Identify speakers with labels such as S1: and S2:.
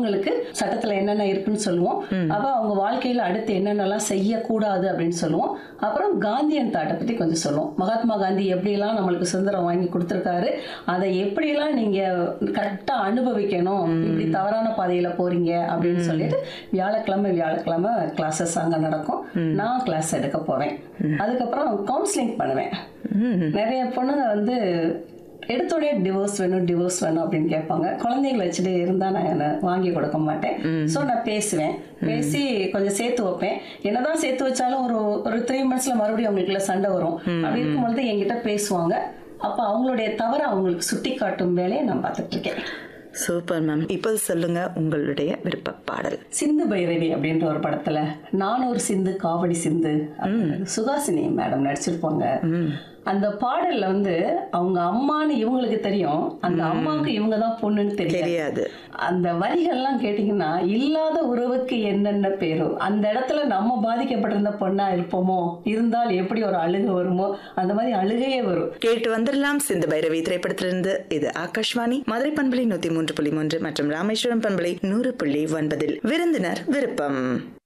S1: அவங்களுக்கு சட்டத்துல என்னென்ன இருக்குன்னு சொல்லுவோம் அப்ப அவங்க வாழ்க்கையில அடுத்து என்னென்னலாம் செய்யக்கூடாது அப்படின்னு சொல்லுவோம் அப்புறம் காந்தியன் தாட்டை பத்தி கொஞ்சம் சொல்லுவோம் மகாத்மா காந்தி எப்படிலாம் நம்மளுக்கு சுதந்திரம் வாங்கி கொடுத்துருக்காரு அதை எப்படியெல்லாம் நீங்க கரெக்டா அனுபவிக்கணும் இப்படி தவறான பாதையில போறீங்க அப்படின்னு சொல்லிட்டு வியாழக்கிழமை வியாழக்கிழமை கிளாஸஸ் அங்க நடக்கும் நான் கிளாஸ் எடுக்க போவேன் அதுக்கப்புறம் கவுன்சிலிங் பண்ணுவேன் நிறைய பொண்ணுங்க வந்து எடுத்தோடனே டிவோர்ஸ் வேணும் டிவோர்ஸ் வேணும் அப்படின்னு கேட்பாங்க குழந்தைங்களை வச்சுட்டு இருந்தா நான் என்ன வாங்கி கொடுக்க மாட்டேன் ஸோ நான் பேசுவேன் பேசி கொஞ்சம் சேர்த்து வைப்பேன் என்னதான் சேர்த்து வச்சாலும் ஒரு ஒரு த்ரீ மந்த்ஸ்ல மறுபடியும் அவங்களுக்குள்ள சண்டை வரும் அப்படி இருக்கும்பொழுது என்கிட்ட பேசுவாங்க அப்ப அவங்களுடைய தவறை அவங்களுக்கு சுட்டி காட்டும் வேலையை நான் பார்த்துட்டு இருக்கேன்
S2: சூப்பர் மேம் இப்போது சொல்லுங்க உங்களுடைய விருப்ப பாடல்
S1: சிந்து பைரவி அப்படின்ற ஒரு படத்துல நான் ஒரு சிந்து காவடி சிந்து அப்படின்னு சுகாசினி மேடம் நடிச்சிருப்பாங்க அந்த பாடல்ல வந்து அவங்க அம்மான்னு இவங்களுக்கு தெரியும் அந்த அம்மாவுக்கு இவங்க தான் பொண்ணுன்னு தெரியும்
S2: தெரியாது
S1: அந்த வரிகள்லாம் கேட்டிங்கன்னா இல்லாத உறவுக்கு என்னென்ன பேரோ அந்த இடத்துல நம்ம பாதிக்கப்பட்டிருந்த பொண்ணா இருப்போமோ இருந்தால் எப்படி ஒரு அழுகை வருமோ அந்த மாதிரி அழுகையே வரும்
S2: கேட்டு வந்துடலாம் சிந்து பைரவி திரைப்படத்திலிருந்து இது ஆகாஷ்வாணி மதுரை பண்பலை நூத்தி மூன்று புள்ளி மூன்று மற்றும் ராமேஸ்வரம் பண்பலை நூறு புள்ளி ஒன்பதில் விருந்தினர் விருப்பம்